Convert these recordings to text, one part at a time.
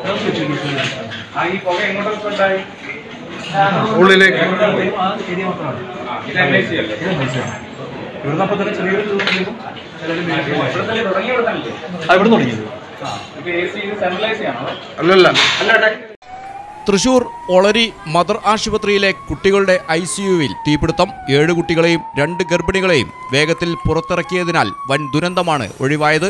ആ ഈ പുക എങ്ങോട്ടൊക്കെ ഉണ്ടായി ഉള്ളിലേക്ക് ആ, ഇത് NIC അല്ലേ? ഇവിടുന്ന് അപ്പൊ തന്നെ ചെറിയൊരു ഇവിടെ തന്നെ തുടങ്ങി ഇവിടെ തന്നെ ഇവിടെ തുടങ്ങിയത് ഇപ്പൊ എ സി ഇത് സെൻട്രലൈസ് ചെയ്യണോ അല്ലല്ല തൃശൂർ ഒളരി മദർ ആശുപത്രിയിലെ കുട്ടികളുടെ ഐ സിയുവിൽ തീപിടുത്തം ഏഴ് കുട്ടികളെയും രണ്ട് ഗർഭിണികളെയും വേഗത്തിൽ പുറത്തിറക്കിയതിനാൽ വൻ ദുരന്തമാണ് ഒഴിവായത്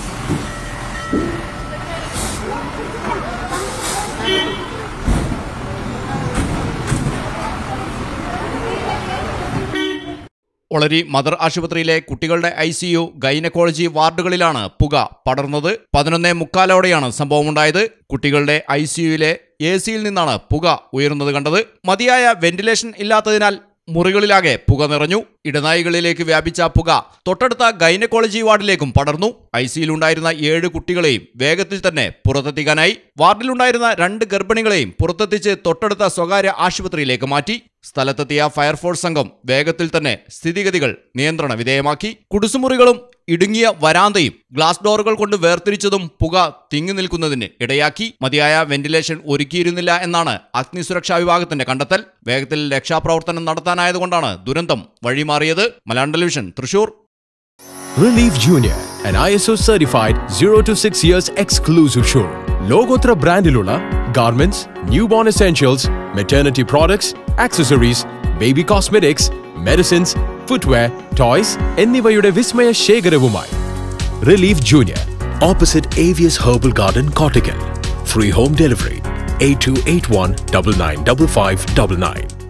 ഒളരി മദർ ആശുപത്രിയിലെ കുട്ടികളുടെ ഐ സി യു ഗൈനക്കോളജി വാർഡുകളിലാണ് പുക പടർന്നത് പതിനൊന്നേ മുക്കാലോടെയാണ് സംഭവമുണ്ടായത് കുട്ടികളുടെ ഐ സി യുവിലെ എ സിയിൽ നിന്നാണ് പുക ഉയരുന്നത് കണ്ടത് മതിയായ വെന്റിലേഷൻ ഇല്ലാത്തതിനാൽ മുറികളിലാകെ പുക നിറഞ്ഞു ഇടനായികളിലേക്ക് വ്യാപിച്ച പുക തൊട്ടടുത്ത ഗൈനക്കോളജി വാർഡിലേക്കും പടർന്നു ഐ സിയിലുണ്ടായിരുന്ന ഏഴ് കുട്ടികളെയും വേഗത്തിൽ തന്നെ പുറത്തെത്തിക്കാനായി വാർഡിലുണ്ടായിരുന്ന രണ്ട് ഗർഭിണികളെയും പുറത്തെത്തിച്ച് തൊട്ടടുത്ത സ്വകാര്യ ആശുപത്രിയിലേക്ക് മാറ്റി സ്ഥലത്തെത്തിയ ഫയർഫോഴ്സ് സംഘം വേഗത്തിൽ തന്നെ സ്ഥിതിഗതികൾ നിയന്ത്രണ വിധേയമാക്കി കുടിസുമുറികളും ഇടുങ്ങിയ വരാന്തയും ഗ്ലാസ് ഡോറുകൾ കൊണ്ട് വേർതിരിച്ചതും പുക തിങ്ങി നിൽക്കുന്നതിന് ഇടയാക്കി മതിയായ വെന്റിലേഷൻ ഒരുക്കിയിരുന്നില്ല എന്നാണ് അഗ്നിസുരക്ഷാ വിഭാഗത്തിന്റെ കണ്ടെത്തൽ വേഗത്തിൽ രക്ഷാപ്രവർത്തനം നടത്താനായതുകൊണ്ടാണ് ദുരന്തം വഴിമാറിയത് Malayalam television Thrissur Relief Junior, an ISO certified 0 to 6 years exclusive showroom. ലോകോത്തര ബ്രാൻഡിലുള്ള garments newborn essentials maternity products accessories baby cosmetics medicines footwear toys എന്നിവയുടെ വിസ്മയ ശേഖരവുമായി റിലീഫ് ജൂനിയർ ഓപ്പോസിറ്റ് ഏവിയസ് herbal garden Kottakkal free home delivery eight two eight one double nine double five double nine